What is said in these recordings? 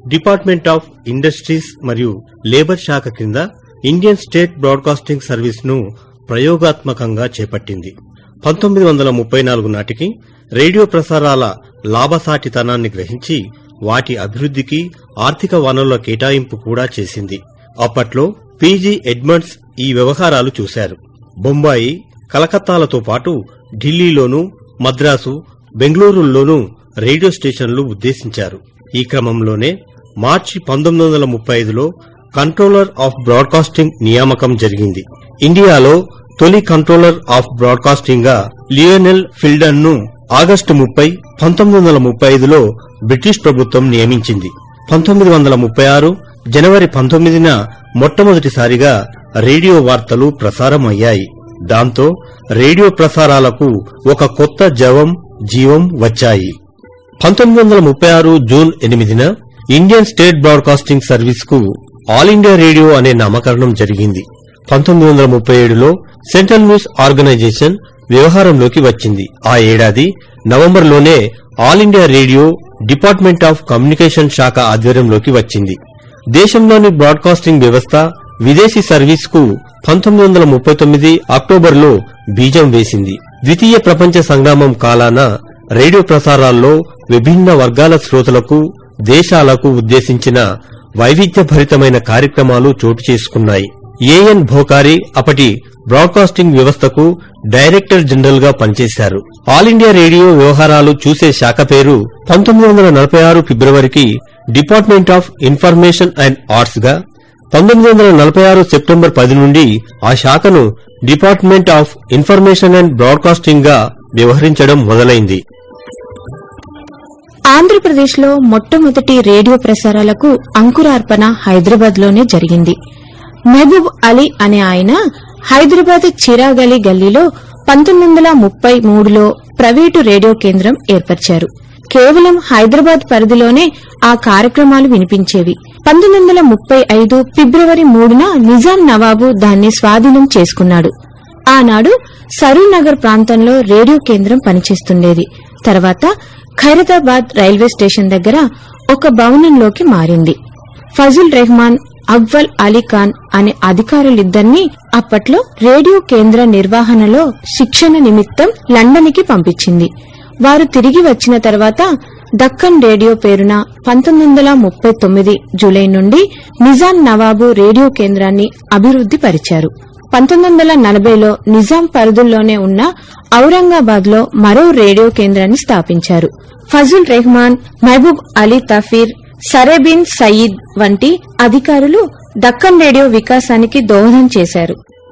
department of industries మరియు labour శాఖ కింద ఇండియన్ స్టేట్ బ్రాడ్కాస్టింగ్ సర్వీస్ ను ప్రయోగాత్మకంగా చేపట్టింది పంతొమ్మిది వందల ముప్పై నాలుగు నాటికి రేడియో ప్రసారాల లాభసాటితనాన్ని గ్రహించి వాటి అభివృద్ధికి ఆర్థిక వనరుల కేటాయింపు కూడా చేసింది అప్పట్లో పీజీ ఎడ్మండ్స్ ఈ వ్యవహారాలు చూశారు బొంబాయి కలకత్తాలతో పాటు ఢిల్లీలోనూ మద్రాసు బెంగళూరుల్లోనూ రేడియో స్టేషన్లు ఉద్దేశించారు ఈ క్రమంలోనే మార్చి పంతొమ్మిది వందల ముప్పై ఐదులో కంట్రోలర్ ఆఫ్ బ్రాడ్కాస్టింగ్ నియామకం జరిగింది ఇండియాలో తొలి కంట్రోలర్ ఆఫ్ బ్రాడ్కాస్టింగ్ గా లియోనెల్ ఫిల్డన్ ను ఆగస్టు ముప్పై పంతొమ్మిది వందల ముప్పై ఐదులో బ్రిటిష్ ప్రభుత్వం నియమించింది పంతొమ్మిది వందల ముప్పై ఆరు జనవరి పంతొమ్మిదిన మొట్టమొదటిసారిగా రేడియో వార్తలు ప్రసారం అయ్యాయి దాంతో రేడియో ప్రసారాలకు ఒక కొత్త జవం జీవం వచ్చాయి పంతొమ్మిది వందల ముప్పై ఆరు జూన్ ఎనిమిదిన ఇండియన్ స్టేట్ బ్రాడ్కాస్టింగ్ సర్వీస్ కు ఆల్ ఇండియా రేడియో అనే నామకరణం జరిగింది పంతొమ్మిది వందల ముప్పై ఏడులో సెంట్రల్ న్యూస్ ఆర్గనైజేషన్ వ్యవహారంలోకి వచ్చింది ఆ ఏడాది నవంబర్లోనే all India radio department of communication శాఖ ఆధ్వర్యంలోకి వచ్చింది దేశంలోని బ్రాడ్కాస్టింగ్ వ్యవస్థ విదేశీ సర్వీస్ కు పంతొమ్మిది వందల ముప్పై తొమ్మిది అక్టోబర్లో బీజం వేసింది ద్వితీయ ప్రపంచ సంగ్రామం కాలాన రేడియో ప్రసారాల్లో విభిన్న వర్గాల శ్రోతలకు దేశాలకు ఉద్దేశించిన వైవిధ్యభరితమైన కార్యక్రమాలు చోటు చేసుకున్నాయి ఏఎన్ భోకారి అప్పటి బ్రాడ్కాస్టింగ్ వ్యవస్థకు డైరెక్టర్ జనరల్ గా పనిచేశారు ఆల్ ఇండియా రేడియో వ్యవహారాలు చూసే శాఖ పేరు పంతొమ్మిది వందల నలభై ఆరు ఫిబ్రవరికి department of information and arts గా పంతొమ్మిది వందల నలభై ఆరు సెప్టెంబర్ పది నుండి ఆ శాఖను department of information and broadcasting గా వ్యవహరించడం మొదలైంది ఆంధ్రప్రదేశ్లో మొట్టమొదటి రేడియో ప్రసారాలకు అంకురార్పణ హైదరాబాద్లోనే జరిగింది మహబూబ్ అలీ అనే ఆయన హైదరాబాద్ చిరాగ్ అలీ గల్లీలో పంతొమ్మిది వందల ముప్పై మూడులో ప్రైవేటు రేడియో కేంద్రం ఏర్పరిచారు కేవలం హైదరాబాద్ పరిధిలోనే ఆ కార్యక్రమాలు వినిపించేవి పంతొమ్మిది వందల ముప్పై ఐదు ఫిబ్రవరి మూడున నిజాం నవాబు దాన్ని స్వాధీనం చేసుకున్నాడు ఆనాడు సరూనగర్ ప్రాంతంలో రేడియో కేంద్రం పనిచేస్తుండేది తర్వాత ఖైరతాబాద్ రైల్వే స్టేషన్ దగ్గర ఒక భవనంలోకి మారింది ఫజుల్ రెహమాన్ అవ్వల్ అలీ ఖాన్ అనే అధికారులిద్దరినీ అప్పట్లో రేడియో కేంద్ర నిర్వహణలో శిక్షణ నిమిత్తం లండన్కి పంపించింది వారు తిరిగి వచ్చిన తర్వాత దక్కన్ రేడియో పేరున పంతొమ్మిది వందల ముప్పై తొమ్మిది జూలై నుండి నిజాం నవాబు రేడియో కేంద్రాన్ని అభివృద్ది పరిచారు పంతొమ్మిది వందల నలభైలో నిజాం పరిధుల్లోనే ఉన్న ఔరంగాబాద్ లో మరో రేడియో కేంద్రాన్ని స్థాపించారు ఫజుల్ రెహమాన్ మహబూబ్ అలీ తఫీర్ సరేబిన్ సయీద్ వంటి అధికారులు దక్కన్ రేడియో వికాసానికి దోహదం చేశారు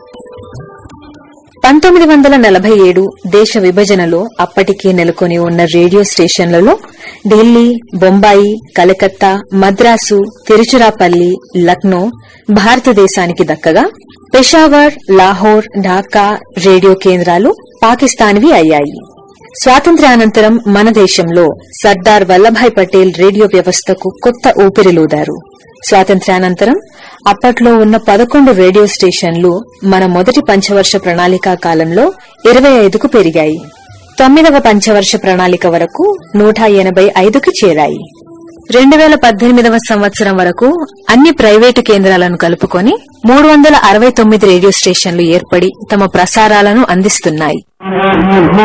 పంతొమ్మిది వందల నలభై ఏడు దేశ విభజనలో అప్పటికే నెలకొని ఉన్న రేడియో స్టేషన్లలో ఢిల్లీ బొంబాయి కలకత్తా మద్రాసు తిరుచిరాపల్లి లక్నో భారతదేశానికి దక్కగా పెషావర్ లాహోర్ ఢాకా రేడియో కేంద్రాలు పాకిస్తాన్వి అయ్యాయి స్వాతంత్ర్యానంతరం మన దేశంలో సర్దార్ వల్లభాయ్ పటేల్ రేడియో వ్యవస్థకు కొత్త ఊపిరిలూదారు స్వాతంత్ర్యానంతరం అప్పట్లో ఉన్న పదకొండు రేడియో స్టేషన్లు మన మొదటి పంచవర్ష ప్రణాళికా కాలంలో ఇరవై ఐదుకు పెరిగాయి తొమ్మిదవ పంచవర్ష ప్రణాళిక వరకు నూట ఎనభై ఐదుకి చేరాయి రెండు వేల పద్దెనిమిదవ సంవత్సరం వరకు అన్ని ప్రైవేటు కేంద్రాలను కలుపుకొని మూడు వందల అరవై తొమ్మిది రేడియో స్టేషన్లు ఏర్పడి తమ ప్రసారాలను అందిస్తున్నాయి